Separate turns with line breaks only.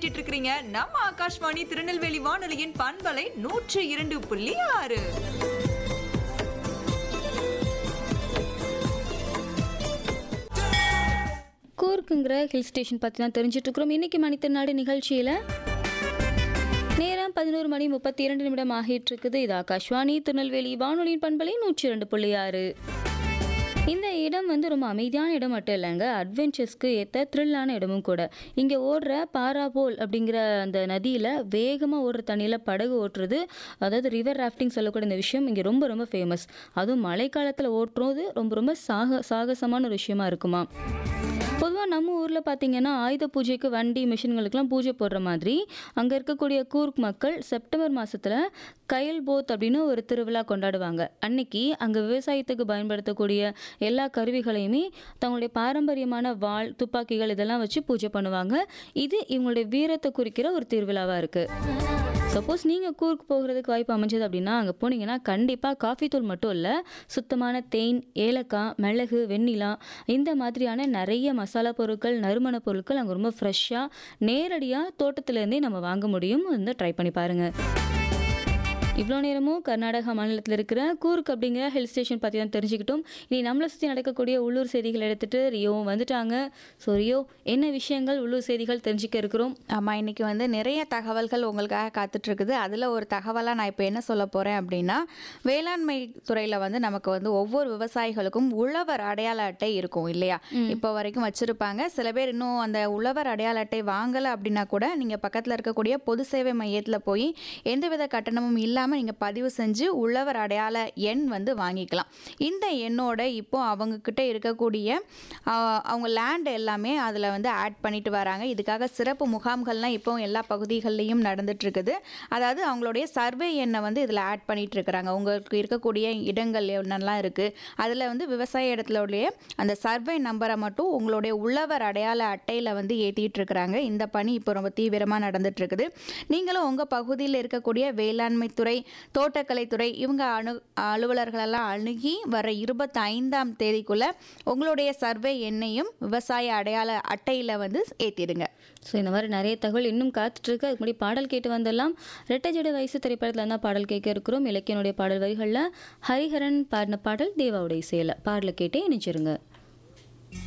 கேட்டுட்டு இருக்கிறீங்க நம்ம ஆகாஷ்வாணி திருநெல்வேலி வானொலியின் பண்பலை நூற்று இரண்டு புள்ளி ஆறு
கூர்க்குங்கிற ஹில் ஸ்டேஷன் பற்றி தான் தெரிஞ்சுட்டு இருக்கிறோம் இன்னைக்கு மணித்திருநாடு நிகழ்ச்சியில் நேரம் பதினோரு மணி முப்பத்தி இரண்டு நிமிடம் ஆகிட்டு இருக்குது இது ஆகாஷ்வாணி திருநெல்வேலி வானொலியின் பண்பலை நூற்றி இரண்டு புள்ளி ஆறு இந்த இடம் வந்து ரொம்ப அமைதியான இடம் மட்டும் இல்லைங்க அட்வென்ச்சர்ஸ்க்கு ஏற்ற த்ரில்லான இடமும் கூட இங்கே ஓடுற பாராபோல் அப்படிங்கிற அந்த நதியில் வேகமாக ஓடுற தண்ணியில் படகு ஓட்டுறது அதாவது ரிவர் ராஃப்டிங் சொல்லக்கூடிய இந்த விஷயம் இங்கே ரொம்ப ரொம்ப ஃபேமஸ் அதுவும் மழைக்காலத்தில் ஓட்டுறது ரொம்ப ரொம்ப சாக சாகசமான ஒரு விஷயமா இருக்குமா பொதுவாக நம்ம ஊரில் பார்த்தீங்கன்னா ஆயுத பூஜைக்கு வண்டி மிஷின்களுக்கெல்லாம் பூஜை போடுற மாதிரி அங்கே இருக்கக்கூடிய கூர்க் மக்கள் செப்டம்பர் மாதத்தில் கயல் போத் அப்படின்னு ஒரு திருவிழா கொண்டாடுவாங்க அன்னைக்கு அங்கே விவசாயத்துக்கு பயன்படுத்தக்கூடிய எல்லா கருவிகளையுமே தங்களுடைய பாரம்பரியமான வாள் துப்பாக்கிகள் இதெல்லாம் வச்சு பூஜை பண்ணுவாங்க இது இவங்களுடைய வீரத்தை குறிக்கிற ஒரு திருவிழாவாக இருக்குது சப்போஸ் நீங்கள் கூர்க் போகிறதுக்கு வாய்ப்பு அமைஞ்சது அப்படின்னா அங்கே போனீங்கன்னா கண்டிப்பாக காஃபி தூள் மட்டும் இல்லை சுத்தமான தேன் ஏலக்காய் மிளகு வெண்ணிலா இந்த மாதிரியான நிறைய மசாலா பொருட்கள் நறுமண பொருட்கள் அங்கே ரொம்ப ஃப்ரெஷ்ஷாக நேரடியாக தோட்டத்துலேருந்தே நம்ம வாங்க முடியும் வந்து ட்ரை பண்ணி பாருங்கள் இவ்வளோ நேரமும் கர்நாடகா மாநிலத்தில் இருக்கிற கூர்க் அப்படிங்கிற ஹில் ஸ்டேஷன் பற்றி தான் தெரிஞ்சுக்கிட்டோம் இனி நம்மளை சுற்றி நடக்கக்கூடிய உள்ளூர் செய்திகள் எடுத்துகிட்டு ரியோவும் வந்துட்டாங்க ஸோ ரியோ என்ன விஷயங்கள் உள்ளூர் செய்திகள் தெரிஞ்சுக்க இருக்கிறோம்
ஆமாம் இன்னைக்கு வந்து நிறைய தகவல்கள் உங்களுக்காக காத்துட்ருக்குது அதில் ஒரு தகவலாக நான் இப்போ என்ன சொல்ல போகிறேன் அப்படின்னா வேளாண்மை துறையில் வந்து நமக்கு வந்து ஒவ்வொரு விவசாயிகளுக்கும் உழவர் அடையாள அட்டை இருக்கும் இல்லையா இப்போ வரைக்கும் வச்சுருப்பாங்க சில பேர் இன்னும் அந்த உழவர் அடையாள அட்டை வாங்கலை அப்படின்னா கூட நீங்கள் பக்கத்தில் இருக்கக்கூடிய பொது சேவை மையத்தில் போய் எந்தவித கட்டணமும் இல்லாமல் நீங்கள் பதிவு செஞ்சு உழவர் அடையாள எண் வந்து வாங்கிக்கலாம் இந்த எண்ணோட இப்போ அவங்கக்கிட்ட இருக்கக்கூடிய ஆஹ், அவங்க லேண்ட் எல்லாமே அதில் வந்து ஆட் பண்ணிட்டு வராங்க இதுக்காக சிறப்பு முகாம்கள்லாம் இப்போ எல்லா பகுதிகள்லையும் நடந்துட்டு இருக்குது அதாவது அவங்களுடைய சர்வே எண்ணை வந்து இதில் ஆட் பண்ணிட்டு இருக்கிறாங்க உங்களுக்கு இருக்கக்கூடிய இடங்கள் என்னெல்லாம் இருக்குது அதில் வந்து விவசாய இடத்துலடைய அந்த சர்வே நம்பரை மட்டும் உங்களுடைய உழவர் அடையாள அட்டையில் வந்து ஏற்றிட்டு இருக்கிறாங்க இந்த பணி இப்போ ரொம்ப தீவிரமாக நடந்துட்டு இருக்குது நீங்களும் உங்கள் பகுதியில் இருக்கக்கூடிய வேளாண்மை துறை தோட்டக்கலைத்துறை இவங்க அணு அலுவலர்களெல்லாம் அணுகி வர இருபத்தி ஐந்தாம் தேதிக்குள்ள உங்களுடைய சர்வே எண்ணையும் விவசாய அடையாள அட்டையில் வந்து ஏற்றிடுங்க
ஸோ இந்த மாதிரி நிறைய தகவல் இன்னும் காத்துட்ருக்கு அதுக்கு முன்னாடி பாடல் கேட்டு வந்துடலாம் ரெட்டை ஜட வயசு திரைப்படத்தில் தான் பாடல் கேட்க இருக்கிறோம் இலக்கியனுடைய பாடல் வரிகளில் ஹரிஹரன் பாடின பாடல் தேவாவுடைய இசையில் பாடலை கேட்டே இணைச்சிருங்க